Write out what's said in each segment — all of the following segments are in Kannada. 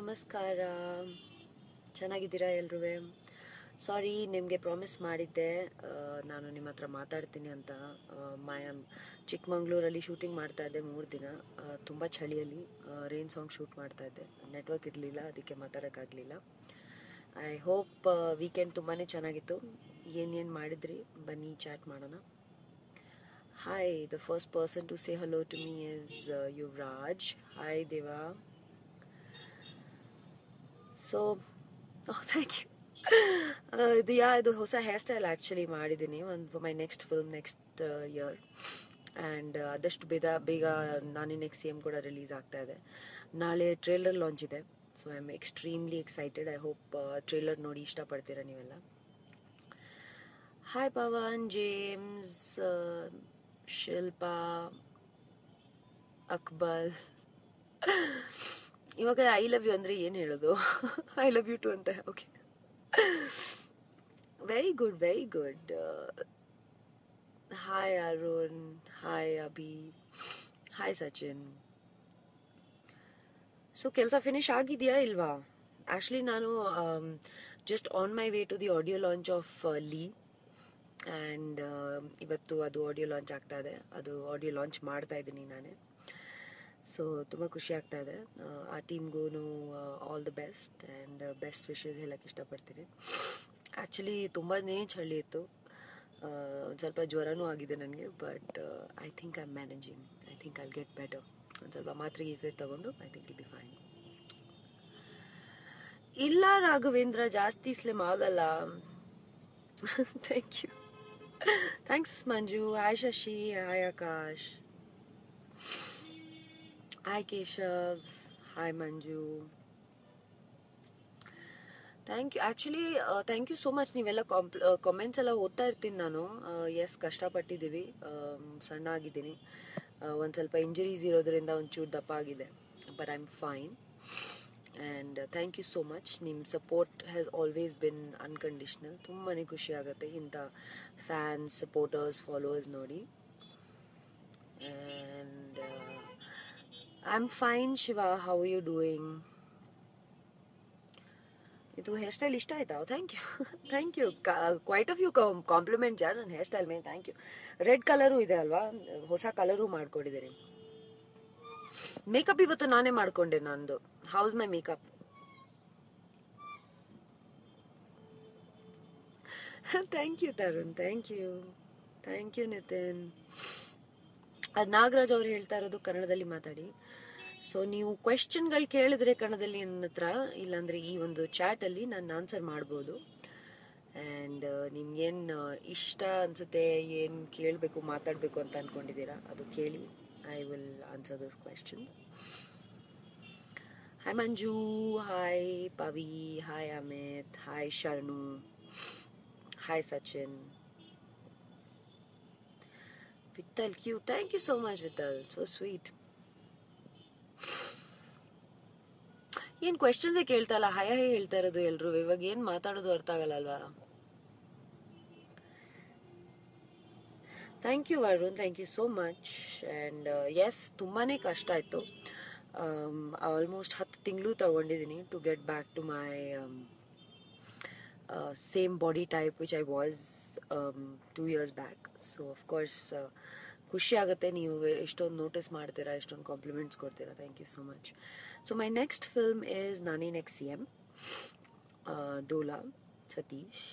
ನಮಸ್ಕಾರ ಚೆನ್ನಾಗಿದ್ದೀರಾ ಎಲ್ರೂ ಸಾರಿ ನಿಮಗೆ ಪ್ರಾಮಿಸ್ ಮಾಡಿದ್ದೆ ಆ, ನಾನು ನಿಮ್ಮ ಹತ್ರ ಮಾತಾಡ್ತೀನಿ ಅಂತ ಮೈ ಚಿಕ್ಕಮಂಗ್ಳೂರಲ್ಲಿ ಶೂಟಿಂಗ್ ಮಾಡ್ತಾ ಇದ್ದೆ ಮೂರು ದಿನ ತುಂಬ ಚಳಿಯಲ್ಲಿ ರೈನ್ ಸಾಂಗ್ ಶೂಟ್ ಮಾಡ್ತಾ ಇದ್ದೆ ನೆಟ್ವರ್ಕ್ ಇರಲಿಲ್ಲ ಅದಕ್ಕೆ ಮಾತಾಡೋಕ್ಕಾಗಲಿಲ್ಲ ಐ ಹೋಪ್ ವೀಕೆಂಡ್ ತುಂಬಾ ಚೆನ್ನಾಗಿತ್ತು ಏನೇನು ಮಾಡಿದ್ರಿ ಬನ್ನಿ ಚಾಟ್ ಮಾಡೋಣ hi the first person to say hello to me is Yuvraj hi Deva so thank you ಇದು ಯಾ ಇದು ಹೊಸ ಹೇರ್ ಸ್ಟೈಲ್ ಆ್ಯಕ್ಚುಲಿ ಮಾಡಿದ್ದೀನಿ ಒಂದು my next film next year and ಆದಷ್ಟು ಬೇಗ ಬೇಗ ನಾನೇ ನೆಕ್ಸ್ಟ್ ಸಿ ಎಮ್ ಕೂಡ ರಿಲೀಸ್ ಆಗ್ತಾ ಇದೆ ನಾಳೆ ಟ್ರೇಲರ್ ಲಾಂಚ್ ಇದೆ so I am extremely excited I hope trailer ನೋಡಿ ಇಷ್ಟಪಡ್ತೀರಾ ನೀವೆಲ್ಲ ಹಾಯ್ ಪವನ್ ಜೇಮ್ಸ್ ಶಿಲ್ಪಾ ಅಕ್ಬಲ್ ಇವಾಗ ಐ ಲವ್ ಯು ಅಂದ್ರೆ ಏನು ಹೇಳೋದು ಐ ಲವ್ ಯು ಟು ಅಂತ okay very good very good hi Arun hi Abhi hi Sachin so ಕೆಲಸ ಫಿನಿಶ್ ಆಗಿದೆಯಾ ಇಲ್ವಾ ಆ್ಯಕ್ಚುಲಿ ನಾನು just on my way to the audio launch of Lee and ಇವತ್ತು ಅದು ಆಡಿಯೋ ಲಾಂಚ್ ಆಗ್ತಾ ಇದೆ ಅದು ಆಡಿಯೋ ಲಾಂಚ್ ಮಾಡ್ತಾ ಇದ್ದೀನಿ ನಾನೇ ಸೊ ತುಂಬ ಖುಷಿ ಆಗ್ತಾ ಇದೆ ಆ, ಆ ಟೀಮ್ಗೂ all the best and best wishes ಹೇಳಕ್ಕೆ ಇಷ್ಟಪಡ್ತೀನಿ ಆ್ಯಕ್ಚುಲಿ ತುಂಬಾ ಚಳಿ ಇತ್ತು ಒಂದು ಸ್ವಲ್ಪ ಜ್ವರನೂ ಆಗಿದೆ ನನಗೆ but I think I am managing I think I'll get better ಒಂದು ಸ್ವಲ್ಪ ಮಾತ್ರೆ ಗೀತ್ರೆ ತಗೊಂಡು I think will be fine ಇಲ್ಲ ರಾಘವೇಂದ್ರ ಜಾಸ್ತಿ ಸ್ಲಿಮ್ ಆಗಲ್ಲ thank you thanks Manju hi Shashi hi Akash hi Keshav hi Manju thank you actually thank you so much ನೀವೆಲ್ಲ ಕಾಂಪ್ಲ ಕಾಮೆಂಟ್ಸ್ ಎಲ್ಲ ಓದ್ತಾ ಇರ್ತೀನಿ ನಾನು ಎಸ್ ಕಷ್ಟಪಟ್ಟಿದ್ದೀವಿ ಆಮ್, ಸಣ್ಣ ಆಗಿದ್ದೀನಿ ಒಂದು ಸ್ವಲ್ಪ ಇಂಜರೀಸ್ ಇರೋದ್ರಿಂದ ಒಂಚೂರು ದಪ್ಪ ಆಗಿದೆ but I am fine and thank you so much ನಿಮ್ಮ support has always been unconditional ತುಂಬಾ ಖುಷಿ ಆಗುತ್ತೆ ಇಂಥ ಫ್ಯಾನ್ಸ್ ಸಪೋರ್ಟರ್ಸ್ ಫಾಲೋವರ್ಸ್ ನೋಡಿ and I am fine Shiva how you doing ಇದು ಹೇರ್ ಸ್ಟೈಲ್ ಇಷ್ಟ ಆಯ್ತಾ thank you thank you quite of you compliment ಯಾರು ನನ್ನ ಹೇರ್ ಸ್ಟೈಲ್ ಮೇಲೆ ಥ್ಯಾಂಕ್ ಯು ರೆಡ್ ಕಲರು ಇದೆ ಅಲ್ವಾ ಹೊಸ ಕಲರು ಮಾಡ್ಕೊಂಡಿದ್ದೀರಿ ಮೇಕಪ್ ಇವತ್ತು ನಾನೇ ಮಾಡ್ಕೊಂಡೆ ನಂದು house my makeup thank you Tarun thank you thank you Nitin ಅದು ನಾಗರಾಜ್ ಅವ್ರು ಹೇಳ್ತಾ ಇರೋದು ಕನ್ನಡದಲ್ಲಿ ಮಾತಾಡಿ ಸೊ ನೀವು ಕ್ವೆಶನ್ಗಳು ಕೇಳಿದ್ರೆ ಕನ್ನಡದಲ್ಲಿ ನನ್ನ ಹತ್ರ ಇಲ್ಲಾಂದ್ರೆ ಈ ಒಂದು ಚಾಟ್ ಅಲ್ಲಿ ನಾನು ಆನ್ಸರ್ ಮಾಡ್ಬೋದು ಆ್ಯಂಡ್ ನಿಮ್ಗೇನು ಇಷ್ಟ ಅನ್ಸುತ್ತೆ ಏನು ಕೇಳಬೇಕು ಮಾತಾಡಬೇಕು ಅಂತ ಅನ್ಕೊಂಡಿದ್ದೀರಾ ಅದು ಕೇಳಿ I will answer this question hi Manju hi Pavi hi Amit hi Sharanu hi Sachin Vittal Q thank you so much Vittal so sweet ಏನ್ ಕ್ವೆಶನ್ಸ್ ಕೇಳ್ತಾ ಇಲ್ಲ ಹಯ ಹೈ ಹೇಳ್ತಾ ಇರೋದು ಎಲ್ರು ಇವಾಗ ಏನ್ ಮಾತಾಡೋದು ಅರ್ಥ ಆಗಲ್ಲ ಅಲ್ವಾ thank you Varun thank you so much and yes ತುಂಬಾನೇ ಕಷ್ಟ ಆಯಿತು ಆಲ್ಮೋಸ್ಟ್ ಹತ್ತು ತಿಂಗಳು ತಗೊಂಡಿದ್ದೀನಿ to get back to my same body type which I was two years back so of course ಖುಷಿ ಆಗುತ್ತೆ ನೀವು ಎಷ್ಟೊಂದು ನೋಟಿಸ್ ಮಾಡ್ತೀರಾ ಎಷ್ಟೊಂದು ಕಾಂಪ್ಲಿಮೆಂಟ್ಸ್ ಕೊಡ್ತೀರಾ thank you so much so my next film is Nani next C M Dola Satish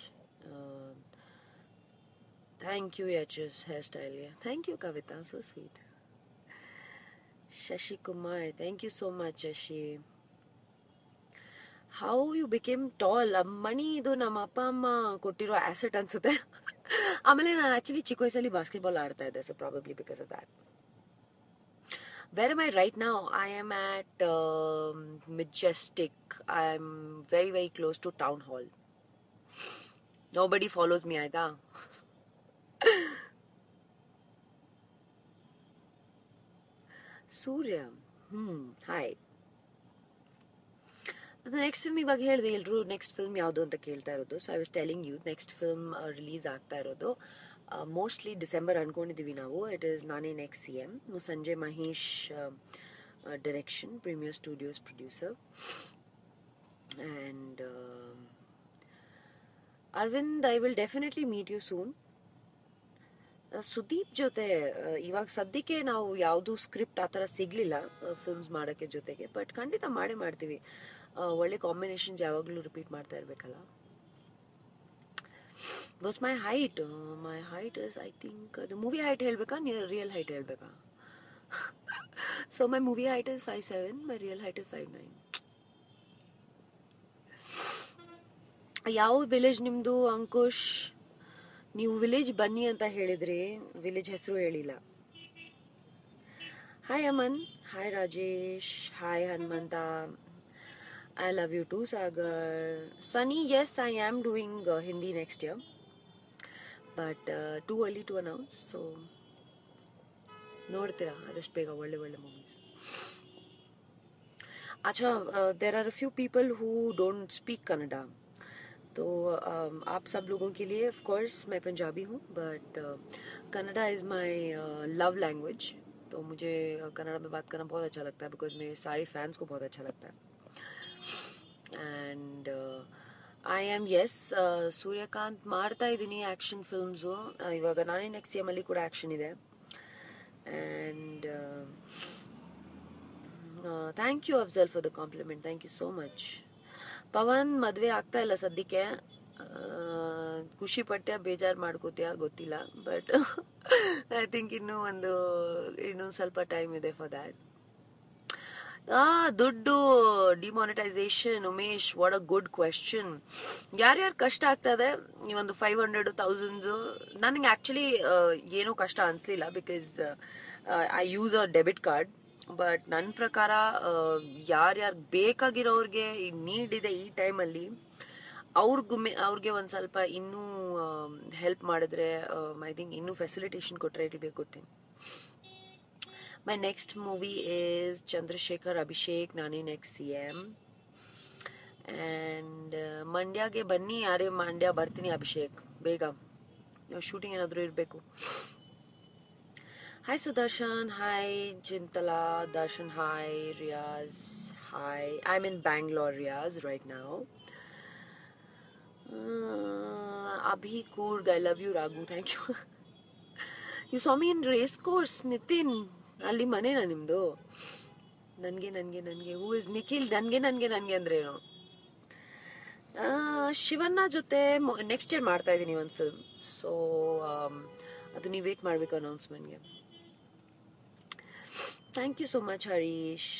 thank you H S hair ಸ್ಟೈಲ್ಗೆ thank you Kavita so sweet Shashi Kumar thank you so much Shashi how you became tall Mani ಇದು ನಮ್ಮ ಅಪ್ಪ ಅಮ್ಮ ಕೊಟ್ಟಿರೋ ಆಸೆಟ್ ಅನ್ಸುತ್ತೆ ಆಮೇಲೆ ನಾನು ಆಕ್ಚುಲಿ ಚಿಕ್ಕ ವಯಸ್ಸಲ್ಲಿ ಬಾಸ್ಕೆಟ್ಬಾಲ್ ಆಡ್ತಾ ಇದ್ದೆ so probably because of that where am I right now? I am at um, Majestic. I'm very, very close to Town Hall. Nobody follows me either. Surya hmm hi ಅದು ನೆಕ್ಸ್ಟ್ ಫಿಲ್ಮ್ ಇವಾಗ ಹೇಳಿದೆ ಎಲ್ಲರೂ ನೆಕ್ಸ್ಟ್ ಫಿಲ್ಮ್ ಯಾವುದು ಅಂತ ಕೇಳ್ತಾ ಇರೋದು so I was telling you next film release ಆಗ್ತಾ ಇರೋದು ಮೋಸ್ಟ್ಲಿ ಡಿಸೆಂಬರ್ ಅನ್ಕೊಂಡಿದೀವಿ ನಾವು it is Naane next C M Sanjay Mahesh direction premier studios producer and Aravind I will definitely meet you soon Sudeep ಜೊತೆ ಆ, ಇವಾಗ ಸದ್ಯಕ್ಕೆ ನಾವು ಯಾವುದು ಸ್ಕ್ರಿಪ್ಟ್ ಆ ಥರ ಸಿಗಲಿಲ್ಲ ಫಿಲ್ಮ್ಸ್ ಮಾಡೋಕ್ಕೆ ಜೊತೆಗೆ ಬಟ್ ಖಂಡಿತ ಮಾಡೇ ಮಾಡ್ತೀವಿ ಆ, ಒಳ್ಳೆ ಕಾಂಬಿನೇಷನ್ಸ್ ಯಾವಾಗಲೂ ರಿಪೀಟ್ ಮಾಡ್ತಾ ಇರಬೇಕಲ್ಲ was my height my height is I think ಅದು ಮೂವಿ ಹೈಟ್ ಹೇಳಬೇಕಾ ರಿಯಲ್ ಹೈಟ್ ಹೇಳಬೇಕಾ so my movie height is five seven my real height is five nine ಯಾವ ವಿಲೇಜ್ ನಿಮ್ಮದು ಅಂಕುಶ್ ನೀವು ವಿಲೇಜ್ ಬನ್ನಿ ಅಂತ ಹೇಳಿದ್ರಿ ವಿಲೇಜ್ ಹೆಸರು ಹೇಳಿಲ್ಲ hi Aman hi Rajesh hi Hanumanta I love you too Sagar Sunny yes I am doing Hindi next year but too early to announce so ನೋಡ್ತೀರಾ ಆದಷ್ಟು ಬೇಗ ಒಳ್ಳೆ ಒಳ್ಳೆ ಮೂವೀಸ್ अच्छा there are few people who don't speak Kannada तो um, आप सब लोगों के लिए ऑफ कोर्स मैं पंजाबी हूँ but Kannada is my love language तो मुझे uh, कन्नड़ा में बात करना बहुत अच्छा लगता है बिकॉज मेरे सारे फैंस को बहुत अच्छा लगता है and I am yes Suryakant ಮಾಡ್ತಾ ಇದ್ದೀನಿ ಆ್ಯಕ್ಷನ್ ಫಿಲ್ಮ್ಸು ಇವಾಗ ನಾನೇ ನೆಕ್ಸ್ಟ್ ಸಿ ಎಮಲ್ಲಿ ಕೂಡ ಆ್ಯಕ್ಷನ್ ಇದೆ and thank you Afzal for the compliment thank you so much Pavan ಮದುವೆ ಆಗ್ತಾ ಇಲ್ಲ ಸದ್ಯಕ್ಕೆ ಆ, ಖುಷಿ ಪಟ್ಟ್ಯಾ ಬೇಜಾರು ಮಾಡ್ಕೋತೀಯ ಗೊತ್ತಿಲ್ಲ ಬಟ್ ಐ ಥಿಂಕ್ ಇನ್ನೂ ಒಂದು ಇನ್ನೂ ಸ್ವಲ್ಪ ಟೈಮ್ ಇದೆ ಫಾರ್ ದ್ಯಾಟ್ ಆ ದುಡ್ಡು demonetisation Umesh what a good question ಯಾರ್ಯಾರು ಕಷ್ಟ ಆಗ್ತದೆ ಈ ಒಂದು ಫೈವ್ ಹಂಡ್ರೆಡ್ ತೌಸಂಡ್ಸು ನನಗೆ ಆ್ಯಕ್ಚುಲಿ ಏನೂ ಕಷ್ಟ ಅನಿಸ್ಲಿಲ್ಲ because I use a debit card but ನನ್ನ ಪ್ರಕಾರ ಯಾರ್ಯಾರು ಬೇಕಾಗಿರೋರಿಗೆ ಈ ನೀಡ್ ಇದೆ ಈ ಟೈಮಲ್ಲಿ ಅವ್ರಿಗೂ ಅವ್ರಿಗೆ ಒಂದು ಸ್ವಲ್ಪ ಇನ್ನೂ ಹೆಲ್ಪ್ ಮಾಡಿದ್ರೆ ಐ ಥಿಂಕ್ ಇನ್ನೂ ಫೆಸಿಲಿಟೇಷನ್ ಕೊಟ್ಟರೆ it be good thing My next movie is Chandrasekhar Abhishek, Nani next CM. And ಮಂಡ್ಯಗೆ ಬನ್ನಿ ಯಾರೇ ಮಂಡ್ಯ ಬರ್ತೀನಿ ಅಭಿಷೇಕ್ ಬೇಗ ಶೂಟಿಂಗ್ ಏನಾದರೂ ಇರಬೇಕು hi Sudarshan hi Chintala Darshan hi Riyaz hi I am in Bangalore Riyaz right ನಾವು Abhi Coorg I love you Raghu thank you you Swami in race course Nitin ಅಲ್ಲಿ ಮನೆನಾ ನಿಮ್ದು ನನಗೆ ನನಗೆ ನನಗೆ ಹೂ ಇಸ್ ನಿಖಿಲ್ ನನಗೆ ನನಗೆ ನನಗೆ ಅಂದ್ರೆ ಏನು ಆ, ಶಿವಣ್ಣ ಜೊತೆ ನೆಕ್ಸ್ಟ್ ಇಯರ್ ಮಾಡ್ತಾ ಇದ್ದೀನಿ ಒಂದು ಫಿಲ್ಮ್ ಸೊ ಅದು ನೀವು ವೇಟ್ ಮಾಡಬೇಕು ಅನೌನ್ಸ್ಮೆಂಟ್ಗೆ thank you so much Harish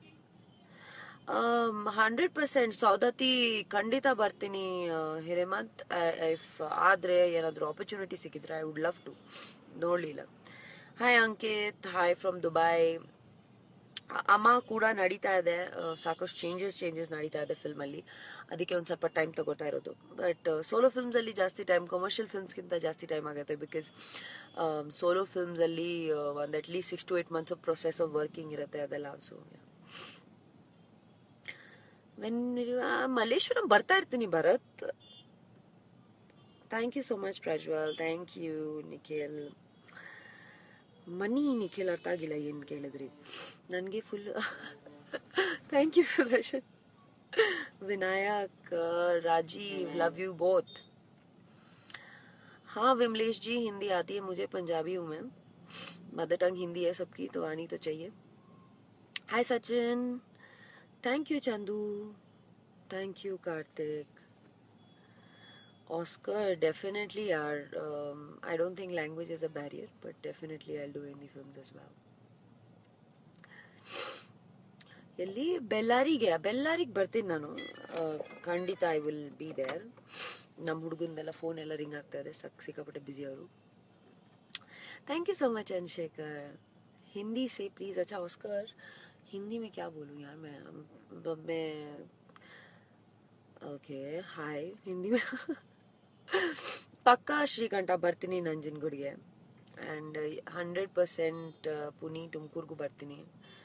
hundred percent Saundatti ಖಂಡಿತ ಬರ್ತೀನಿ ಆ, ಹಿರೇಮಂತ್ ಇಫ್ ಆದರೆ ಏನಾದರೂ ಆಪರ್ಚುನಿಟಿ ಸಿಕ್ಕಿದ್ರೆ ಐ ವುಡ್ ಲವ್ ಟು ನೋಡಲಿಲ್ಲ hi Ankit hi from Dubai ಅಮ್ಮ ಕೂಡ ನಡೀತಾ ಇದೆ ಆ, ಸಾಕಷ್ಟು ಚೇಂಜಸ್ ಚೇಂಜಸ್ ನಡೀತಾ ಇದೆ ಫಿಲ್ಮಲ್ಲಿ ಅದಕ್ಕೆ ಒಂದು ಸ್ವಲ್ಪ ಟೈಮ್ ತಗೋತಾ ಇರೋದು ಬಟ್ ಸೋಲೋ ಫಿಲ್ಮ್ಸಲ್ಲಿ ಜಾಸ್ತಿ ಟೈಮ್ ಕಮರ್ಷಿಯಲ್ ಫಿಲ್ಮ್ಸ್ಗಿಂತ ಜಾಸ್ತಿ ಟೈಮ್ ಆಗುತ್ತೆ ಬಿಕಾಸ್ ಸೋಲೋ ಫಿಲ್ಮ್ಸಲ್ಲಿ ಒಂದು at least six to eight months of process of working ಇರುತ್ತೆ ಅದೆಲ್ಲ ಸೊ ವೆನ್ ಮಲ್ಲೇಶ್ವರಂ ಬರ್ತಾ ಇರ್ತೀನಿ Bharat thank you so much Prajwal thank you Nikhil money Nikhil ಅರ್ಥ ಆಗಿಲ್ಲ ಏನು ಕೇಳಿದ್ರಿ ನನಗೆ full thank you Sudarshan Vinayak Rajiv love you both हाँ विमलेश जी हिंदी आती है मुझे पंजाबी हूँ मैं मदर टंग हिंदी है सबकी तो आनी तो चाहिए hi Sachin thank you Chandu thank you Kartik Oscar, definitely are. Um, I don't think language is a barrier, but definitely I'll do Hindi films as well. ಎಲ್ಲಿ ಬೆಳ್ಳಾರಿಗೆ ಬೆಳ್ಳಾರಿಗೆ ಬರ್ತೀನಿ ನಾನು ಆ, ಖಂಡಿತ ಐ ವಿಲ್ ಬಿ ದೇರ್ ನಮ್ಮ ಹುಡುಗಂದೆಲ್ಲ ಫೋನ್ ಎಲ್ಲ ರಿಂಗ್ ಆಗ್ತಾ ಇದೆ ಸಕ್ ಸಿಕ್ಕಾಪಟ್ಟೆ ಬ್ಯುಸಿ ಅವರು thank you so much Chandrashekhar Hindi से प्लीज़ अच्छा ऑस्कर हिंदी में क्या बोलूँ यार मैं अब मैं ಓಕೆ ಹಾಯ್ ಹಿಂದಿ ಪಕ್ಕಾ ಶ್ರೀಕಂಠ ಬರ್ತೀನಿ ನಂಜನಗೂಡಿಗೆ ಆ್ಯಂಡ್ ಹಂಡ್ರೆಡ್ ಪರ್ಸೆಂಟ್ ಪುನಿ ತುಮಕೂರ್ಗೂ ಬರ್ತೀನಿ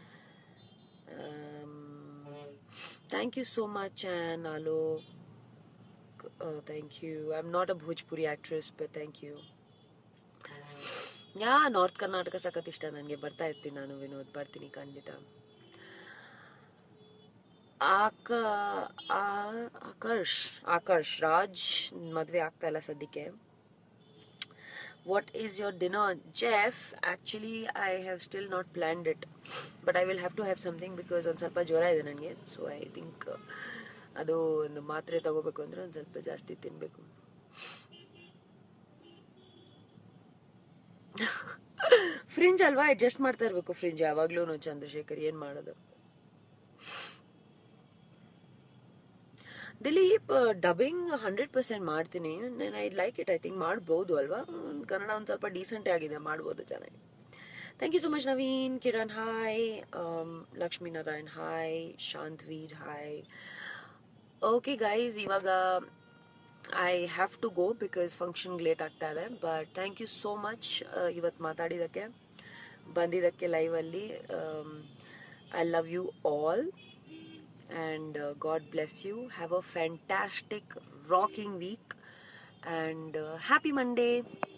thank you so much an Alok thank you I am not a Bhojpuri actress but thank you ಯಾ ನಾರ್ತ್ ಕರ್ನಾಟಕ ಸಖತ್ ಇಷ್ಟ ನನಗೆ ಬರ್ತಾ ಇರ್ತೀನಿ ನಾನು ವಿನೋದ್ ಬರ್ತೀನಿ ಖಂಡಿತ ಆಕ ಆ- ಆಕರ್ಷ್ ಆಕರ್ಷ್ ರಾಜ್ ಮದುವೆ ಆಗ್ತಾ ಇಲ್ಲ ಸದ್ಯಕ್ಕೆ what is your dinner Jeff actually I have still not planned it but I will have to have something because ಒಂದು ಸ್ವಲ್ಪ ಜ್ವರ ಇದೆ ನನಗೆ ಸೊ ಐ ಥಿಂಕ್ ಅದು ಒಂದು ಮಾತ್ರೆ ತಗೋಬೇಕು ಅಂದರೆ ಒಂದು ಸ್ವಲ್ಪ ಜಾಸ್ತಿ ತಿನ್ನಬೇಕು ಫ್ರಿಂಜ್ ಅಲ್ವಾ ಅಡ್ಜಸ್ಟ್ ಮಾಡ್ತಾ ಇರಬೇಕು ಫ್ರಿಂಜ್ ಯಾವಾಗ್ಲೂ ಚಂದ್ರಶೇಖರ್ ಏನ್ ಮಾಡೋದು ದಿಲೀಪ್ ಡಬ್ಬಿಂಗ್ ಹಂಡ್ರೆಡ್ ಪರ್ಸೆಂಟ್ ಮಾಡ್ತೀನಿ ನಾನು I like it I think ಮಾಡ್ಬೋದು ಅಲ್ವಾ ಒಂದ್ ಕನ್ನಡ ಒಂದು ಸ್ವಲ್ಪ ಡೀಸೆಂಟ್ ಆಗಿದೆ ಮಾಡ್ಬೋದು ಚೆನ್ನಾಗಿ thank you so much Naveen Kiran hi Lakshmi Narayan hi Shantveer hi okay guys ಇವಾಗ I have to go because function late ಆಗ್ತಾ ಇದೆ but thank you so much ಇವತ್ತು ಮಾತಾಡಿದ್ದಕ್ಕೆ ಬಂದಿದ್ದಕ್ಕೆ ಲೈವಲ್ಲಿ I love you all and uh, God bless you. Have a fantastic, rocking week and uh, happy Monday.